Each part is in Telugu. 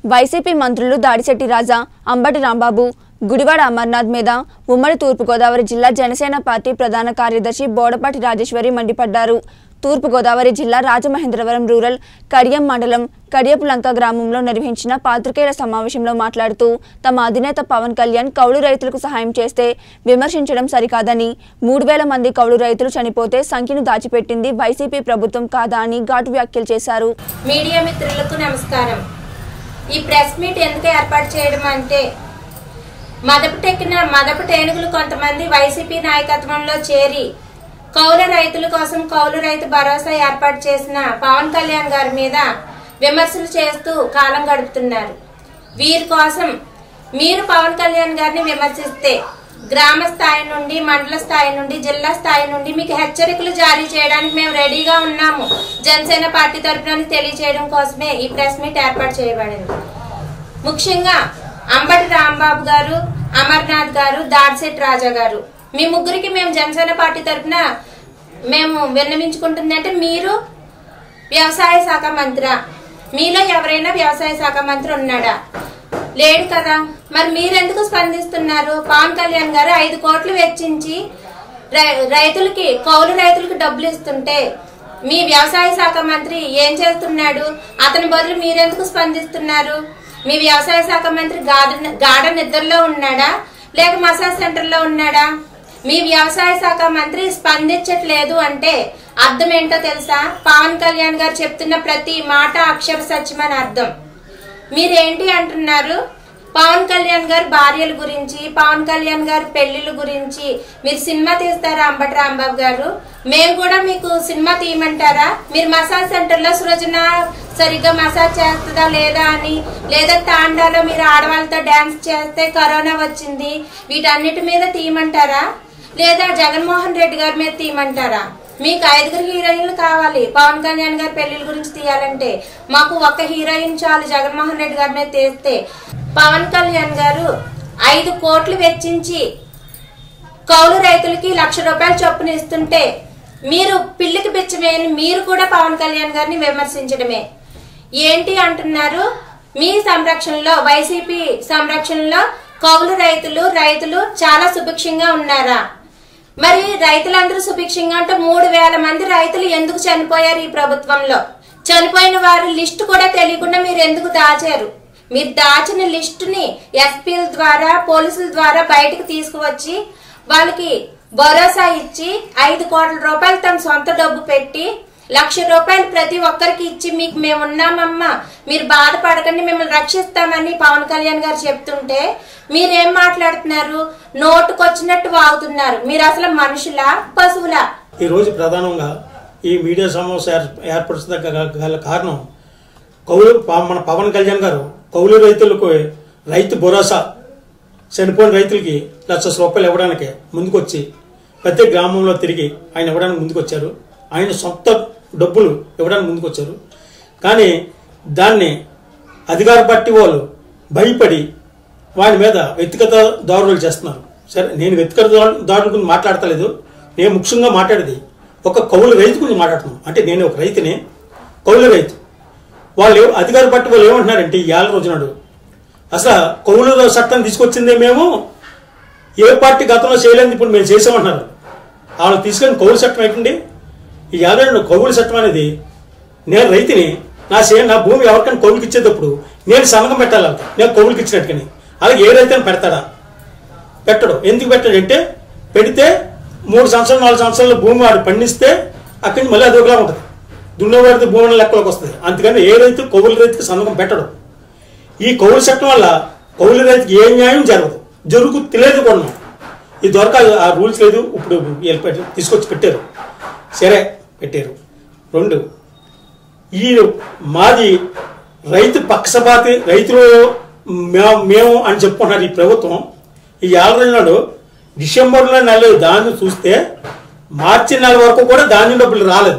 వైసీపీ మంత్రులు దాడిశెట్టి రాజా అంబటి రాంబాబు గుడివాడ అమర్నాథ్ మీద ఉమ్మడి తూర్పుగోదావరి జిల్లా జనసేన పార్టీ ప్రధాన కార్యదర్శి బోడపాటి రాజేశ్వరి మండిపడ్డారు తూర్పుగోదావరి జిల్లా రాజమహేంద్రవరం రూరల్ కడియం మండలం కడియపులంక గ్రామంలో నిర్వహించిన పాత్రికేయుల సమావేశంలో మాట్లాడుతూ తమ అధినేత పవన్ కళ్యాణ్ కౌలు రైతులకు సహాయం చేస్తే విమర్శించడం సరికాదని మూడు వేల మంది కౌలు రైతులు చనిపోతే సంఖ్యను దాచిపెట్టింది వైసీపీ ప్రభుత్వం కాదా అని ఘాటు వ్యాఖ్యలు చేశారు మీడియా మిత్రులకు నమస్కారం ఈ ప్రెస్ మీట్ ఎందుకు ఏర్పాటు చేయడం అంటే మదపటెక్కిన మదపు టేనుగులు కొంతమంది వైసీపీ నాయకత్వంలో చేరి కౌలు రైతుల కోసం కౌలు రైతు భరోసా ఏర్పాటు చేసిన పవన్ కళ్యాణ్ గారి మీద విమర్శలు చేస్తూ కాలం గడుపుతున్నారు వీరి కోసం మీరు పవన్ కళ్యాణ్ గారిని విమర్శిస్తే గ్రామ స్థాయి నుండి మండల స్థాయి నుండి జిల్లా స్థాయి నుండి మీకు హెచ్చరికలు జారీ చేయడానికి మేము రెడీగా ఉన్నాము జనసేన పార్టీ తరఫున తెలియజేయడం కోసమే ఈ ప్రెస్ మీట్ ఏర్పాటు చేయబడింది ముఖ్యంగా అంబటి రాంబాబు గారు అమర్నాథ్ గారు దాడ్సెట్ రాజా గారు మీ ముగ్గురికి మేము జనసేన పార్టీ తరఫున మేము విన్నవించుకుంటుంది అంటే మీరు వ్యవసాయ శాఖ మంత్రి మీలో ఎవరైనా వ్యవసాయ శాఖ మంత్రి ఉన్నాడా లేడు కదా మరి మీరెందుకు స్పందిస్తున్నారు పవన్ కళ్యాణ్ గారు ఐదు కోట్లు వెచ్చించి రై- రైతులకి కౌలు రైతులకు డబ్బులు ఇస్తుంటే మీ వ్యవసాయ శాఖ మంత్రి ఏం చేస్తున్నాడు అతని బదులు మీరెందుకు స్పందిస్తున్నారు మీ వ్యవసాయ శాఖ మంత్రి గాఢ గాఢ నిద్రలో ఉన్నాడా లేక మసాజ్ సెంటర్ లో ఉన్నాడా మీ వ్యవసాయ శాఖ మంత్రి స్పందించట్లేదు అంటే అర్థం ఏంటో తెలుసా పవన్ కళ్యాణ్ గారు చెప్తున్న ప్రతి మాట అక్షర సత్యమని అర్థం మీరేంటి అంటున్నారు పవన్ కళ్యాణ్ గారి భార్యల గురించి పవన్ కళ్యాణ్ గారి పెళ్లిళ్ళ గురించి మీరు సినిమా తీస్తారా అంబటి రాంబాబు గారు మేము కూడా మీకు సినిమా తీయమంటారా మీరు మసాజ్ సెంటర్ లో సృజన సరిగ్గా మసాజ్ చేస్తుందా లేదా అని లేదా తాండాలో మీరు ఆడవాళ్ళతో డాన్స్ చేస్తే కరోనా వచ్చింది వీటన్నిటి మీద తీయమంటారా లేదా జగన్మోహన్ రెడ్డి గారి మీద తీయమంటారా మీకు ఐదుగురు హీరోయిన్లు కావాలి పవన్ కళ్యాణ్ గారి పెళ్లిళ్ళ గురించి తీయాలంటే మాకు ఒక్క హీరోయిన్ చాలు జగన్మోహన్ రెడ్డి గారి మీద తీస్తే పవన్ కళ్యాణ్ గారు ఐదు కోట్లు వెచ్చించి కౌలు రైతులకి లక్ష రూపాయలు చొప్పున ఇస్తుంటే మీరు పిల్లికి పిచ్చమేని మీరు కూడా పవన్ కళ్యాణ్ గారిని విమర్శించడమే ఏంటి అంటున్నారు మీ సంరక్షణలో వైసీపీ సంరక్షణలో కౌలు రైతులు రైతులు చాలా సుభిక్షంగా ఉన్నారా మరి రైతులందరూ సుభిక్షంగా అంటే మూడు వేల మంది రైతులు ఎందుకు చనిపోయారు ఈ ప్రభుత్వంలో చనిపోయిన వారి లిస్టు కూడా తెలియకుండా మీరు ఎందుకు దాచారు మీరు దాచిన లిస్టుని ఎస్పీల ద్వారా పోలీసుల ద్వారా బయటకు తీసుకువచ్చి వాళ్ళకి భరోసా ఇచ్చి ఐదు కోట్ల రూపాయలు తన సొంత డబ్బు పెట్టి లక్ష రూపాయలు ప్రతి ఒక్కరికి ఇచ్చి మీకు మేము ఉన్నామమ్మా మీరు బాధపడకండి మిమ్మల్ని రక్షిస్తామని పవన్ కళ్యాణ్ గారు చెప్తుంటే మీరేం మాట్లాడుతున్నారు నోటుకొచ్చినట్టు వాగుతున్నారు మీరు అసలు మనుషులా పశువులా ఈ రోజు ప్రధానంగా ఈ మీడియా సమావేశం ఏర్- ఏర్పరచదగ్గ గల కారణం కౌలు ప- మన పవన్ కళ్యాణ్ గారు కౌలు రైతులకు రైతు భరోసా చనిపోయిన రైతులకి లక్ష రూపాయలు ఇవ్వడానికి ముందుకొచ్చి ప్రతి గ్రామంలో తిరిగి ఆయన ఇవ్వడానికి ముందుకొచ్చారు ఆయన సొంత డబ్బులు ఇవ్వడానికి ముందుకొచ్చారు కానీ దాన్ని అధికార పార్టీ వాళ్ళు భయపడి వాడి మీద వ్యక్తిగత దారులు చేస్తున్నారు సరే నేను వ్యక్తిగత దారు- దారుల గురించి మాట్లాడతలేదు నేను ముఖ్యంగా మాట్లాడేది ఒక కౌలు రైతు గురించి మాట్లాడుతున్నాను అంటే నేను ఒక రైతుని కౌలు రైతు వాళ్ళు అధికార పార్టీ వాళ్ళు ఏమంటున్నారంటే ఈ ఏళ్ళ రోజునాడు అసలు కౌలు చట్టం తీసుకొచ్చిందే మేము ఏ పార్టీ గతంలో చేయలేదు ఇప్పుడు మేము చేసామంటున్నారు వాళ్ళు తీసుకొని కౌలు చట్టం ఏంటండి ఈ యాదవ్ కౌలు చట్టం అనేది నేను రైతుని నా చే నా భూమి ఎవరికైనా కౌలుకి ఇచ్చేటప్పుడు నేను సంతకం పెట్టాలి వాళ్ళకి. నేను కౌలుకి ఇచ్చినట్టుగాని అలాగే ఏ రైతు పెడతాడా పెట్టడు ఎందుకు పెట్టాడు అంటే పెడితే మూడు సంవత్సరాలు నాలుగు సంవత్సరాల భూమి వాడు పండిస్తే అక్కడి నుంచి మళ్ళీ అదొకలా ఉంటుంది దున్నవాడితే భూమి లెక్కలోకి వస్తుంది అందుకని ఏ రైతు కౌలు రైతుకి సంతకం పెట్టడు ఈ కౌలు చట్టం వల్ల కౌలు రైతుకి ఏ న్యాయం జరగదు జరుగు తెలియదు కొన్నాం ఇది దొరక ఆ రూల్స్ లేదు ఇప్పుడు వీళ్ళు పెట్టి- తీసుకొచ్చి పెట్టారు సరే పెట్టారు రెండు ఈ మాది రైతు పక్షపాతి రైతులు మేము మేము అని చెప్పుకుంటున్నారు ఈ ప్రభుత్వం ఈ ఏడాది నాడు డిసెంబర్లో నెల ధాన్యం చూస్తే మార్చి నెల వరకు కూడా ధాన్యం డబ్బులు రాలేదు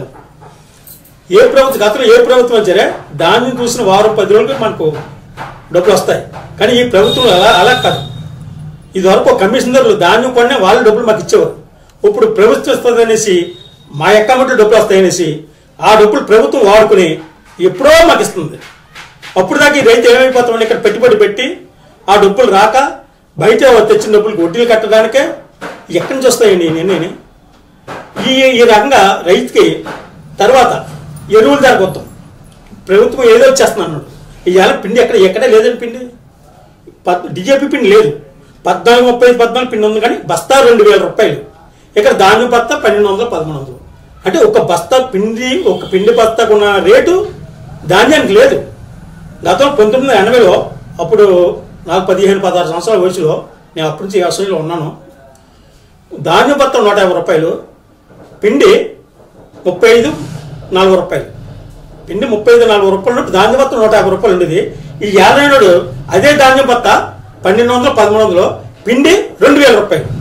ఏ ప్రభుత్వం గతంలో ఏ ప్రభుత్వం సరే ధాన్యం చూసిన వారం పది రోజులకి మనకు డబ్బులు వస్తాయి కానీ ఈ ప్రభుత్వం అలా అలా కాదు ఇది వరకు కమిషనర్లు ధాన్యం కొనే వాళ్ళు డబ్బులు మాకు ఇచ్చేవారు ఇప్పుడు ప్రభుత్వం ఇస్తుంది అనేసి మా అకౌంట్లో డబ్బులు వస్తాయనేసి ఆ డబ్బులు ప్రభుత్వం వాడుకుని ఎప్పుడో మాకు ఇస్తుంది అప్పుడు దాకా ఈ రైతు ఏమైపోతామని ఇక్కడ పెట్టుబడి పెట్టి ఆ డబ్బులు రాక బయట తెచ్చిన డబ్బులు వడ్డీలు కట్టడానికే ఎక్కడి నుంచి వస్తాయండి నేను ఈ ఈ రకంగా రైతుకి తర్వాత ఎరువుల ధర కొత్తం ప్రభుత్వం ఏదో వచ్చేస్తున్నా అన్నాడు ఇవాళ పిండి ఎక్కడ ఎక్కడే లేదండి పిండి పద్ డిజేపీ పిండి లేదు పద్నాలుగు ముప్పై ఐదు పద్నాలుగు పిండి ఉంది కానీ బస్తా రెండు వేల రూపాయలు ఇక్కడ ధాన్యం బస్తా పన్నెండు వందలు పదమూడు వందలు అంటే ఒక బస్తా పిండి ఒక పిండి బస్తాకు ఉన్న రేటు ధాన్యానికి లేదు గతం పంతొమ్మిది వందల ఎనభైలో అప్పుడు నాకు పదిహేను పదహారు సంవత్సరాల వయసులో నేను అప్పటి నుంచి వ్యవసాయంలో ఉన్నాను ధాన్యం బత్తం నూట యాభై రూపాయలు పిండి ముప్పై ఐదు నాలుగు రూపాయలు పిండి ముప్పై ఐదు నాలుగు రూపాయలు ఉన్నప్పుడు ధాన్యం బత్త నూట యాభై రూపాయలు ఉండేది ఈ ఏడాడు అదే ధాన్యం బత్త పన్నెండు వందలు పదమూడు వందలు పిండి రెండు వేల రూపాయలు